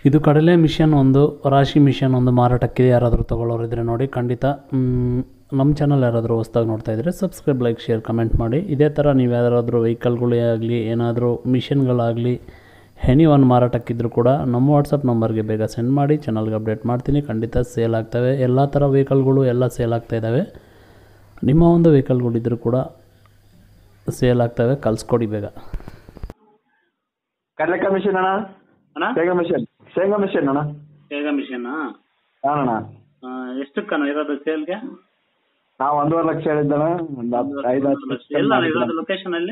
ಇದು ಕಡಲೆ ಮಿಷನ್ ಒಂದು ರಾಶಿ ಮಿಷನ್ ಒಂದು ಮಾರಾಟಕ್ಕಿದೆ ಯಾರಾದರೂ ತೊಗೊಳ್ಳೋರು ಇದ್ದರೆ ನೋಡಿ ಖಂಡಿತ ಮ್, ನಮ್ಮ ಚಾನಲ್ ಯಾರಾದರೂ ಹೊಸ್ದಾಗಿ ನೋಡ್ತಾ ಇದ್ದರೆ ಸಬ್ಸ್ಕ್ರೈಬ್ ಲೈಕ್ ಶೇರ್ ಕಮೆಂಟ್ ಮಾಡಿ ಇದೇ ಥರ ನೀವು ಯಾರಾದರೂ ವೆಹಿಕಲ್ಗಳೇ ಆಗಲಿ ಏನಾದರೂ ಮಿಷನ್ಗಳಾಗಲಿ ಎನಿ ಒನ್ ಮಾರಾಟಕ್ಕಿದ್ರೂ ಕೂಡ ನಮ್ಮ ವಾಟ್ಸಪ್ ನಂಬರ್ಗೆ ಬೇಗ ಸೆಂಡ್ ಮಾಡಿ ಚಾನಲ್ಗೆ ಅಪ್ಡೇಟ್ ಮಾಡ್ತೀನಿ ಖಂಡಿತ ಸೇಲ್ ಆಗ್ತವೆ ಎಲ್ಲ ಥರ ವೆಹಿಕಲ್ಗಳು ಎಲ್ಲ ಸೇಲ್ ಆಗ್ತಾ ಇದ್ದಾವೆ ನಿಮ್ಮ ಒಂದು ವೆಹಿಕಲ್ಗಳಿದ್ದರೂ ಕೂಡ ಸೇಲ್ ಆಗ್ತವೆ ಕಳಿಸ್ಕೊಡಿ ಬೇಗ ಕಡ್ಲೆಕಾಯಿ ಮಿಷನ್ ಅಣ್ಣ ಅಣ್ಣ ಶೇಂಗಾ ಮಿಷನ್ ಶೇಂಗಾ ಮಿಷನ್ ಅಣ್ಣ ಬೇಗ ಮಿಷನ್ ಹಾಂ ಅಣ್ಣ ಎಷ್ಟಕ್ಕಣ್ಣ ಇರೋದು ಸೇಲ್ಗೆ ನಾವು ಒಂದೂವರೆ ಲಕ್ಷ ಹೇಳಿದ್ದಣ ಒಂದು ಹತ್ತು ಐದು ಹತ್ತು ಲಕ್ಷ ಎಲ್ಲ ಇರೋದು ಲೊಕೇಶನ್ ಅಲ್ಲಿ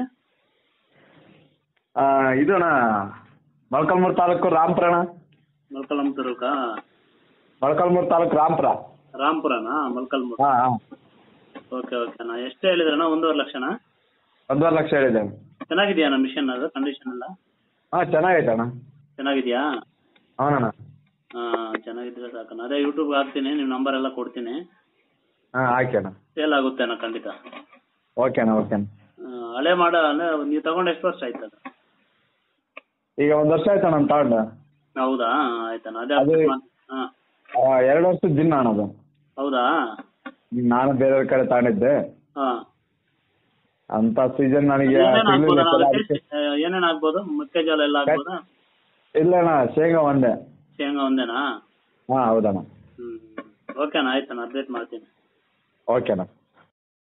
ಆ, ಇದು ಅಣ್ಣ ಮೊಳಕಾಲ್ಮೂರು ತಾಲೂಕು ರಾಂಪುರ ಅಣ್ಣ ಮೊಳಕಲಂ ತಾಲೂಕಾ ಮೊಳಕಾಲ್ಮೂರು ತಾಲೂಕು ರಾಂಪುರ ರಾಂಪುರನಾ ಮೊಳಕಲ್ಮೂರು ಹಾಂ ಹಾಂ ಓಕೆ ಓಕೆ ಅಣ್ಣ ಎಷ್ಟು ಹೇಳಿದ್ರಣ್ಣ ಒಂದೂವರೆ ಲಕ್ಷನಾ ಒಂದೂವರೆ ಲಕ್ಷ ಹೇಳಿದ್ದೆ ಚೆನ್ನಾಗಿದೆಯಾ ಅಣ್ಣ ಮಿಷನ್ ಅದು ಕಂಡೀಷನ್ ಎಲ್ಲ ಹಾಂ ಚೆನ್ನಾಗೈತೆ ಅಣ್ಣ ಚೆನ್ನಾಗಿದೆಯಾ ಹೌದಣ್ಣ ಹಾಂ ಚೆನ್ನಾಗಿದ್ರೆ ಸಾಕಣ್ಣ ಅದೇ ಯೂಟ್ಯೂಬ್ಗೆ ಹಾಕ್ತೀನಿ ನಿಮ್ಮ ನಂಬರ್ ಎಲ್ಲ ಕೊಡ್ತೀನಿ ಹಾಂ ಹಾಕಿ ಅಣ್ಣ ಸೇಲ್ ಆಗುತ್ತೆ ಅಣ್ಣ ಖಂಡಿತ ಓಕೆ ಅಣ್ಣ ಓಕೆ ಅಣ್ಣ ಆ, ಹಳೆ ಮಾಡ ಅಂದ್ರೆ ನೀವು ತಗೊಂಡು ಎಷ್ಟು ವರ್ಷ ಆಯ್ತು ಅದು ಈಗ ಒಂದು ವರ್ಷ ಆಯ್ತು ಅಣ್ಣ ತಗೊಂಡು ಹೌದಾ ಆಯ್ತಣ್ಣ ಅದೇ ಅದು- ಹಾಂ ಆ, ಎರಡು ವರ್ಷದ ಜಿನ್ನ ಅಣ್ಣ ಅದು ಹೌದಾ ನಾನು ಬೇರೆಯವ್ರ ಕಡೆ ತಗೊಂಡಿದ್ದೆ ಹಾಂ ಅಂತ ಸೀಸನ್ ನನಗೆ ಏನೇನು ಸಿಗ್ಲಿಲ್ಲ ಆಗ್ಬೋದು ಸರ್, ಅದಕ್ಕೆ? ಅದಕ್ಕೆ ಆ, ಏನೇನು ಆಗ್ಬೋದು ಮೆಕ್ಕೆಜೋಳ ಎಲ್ಲ ಆಗ್ಬೋದಾ ಇಲ್ಲ ಅಣ್ಣ ಶೇಂಗಾ ಒಂದೇ ಶೇಂಗಾ ಒಂದೇನಾ ಹಾಂ ಹೌದಣ್ಣ ಹ್ಞೂ ಓಕೆ ಅಣ್ಣ ಆಯ್ತು ಅಣ್ಣ ಅಪ್ಡೇಟ್ ಮಾಡ್ತೀನಿ ಓಕೆ ಅಣ್ಣ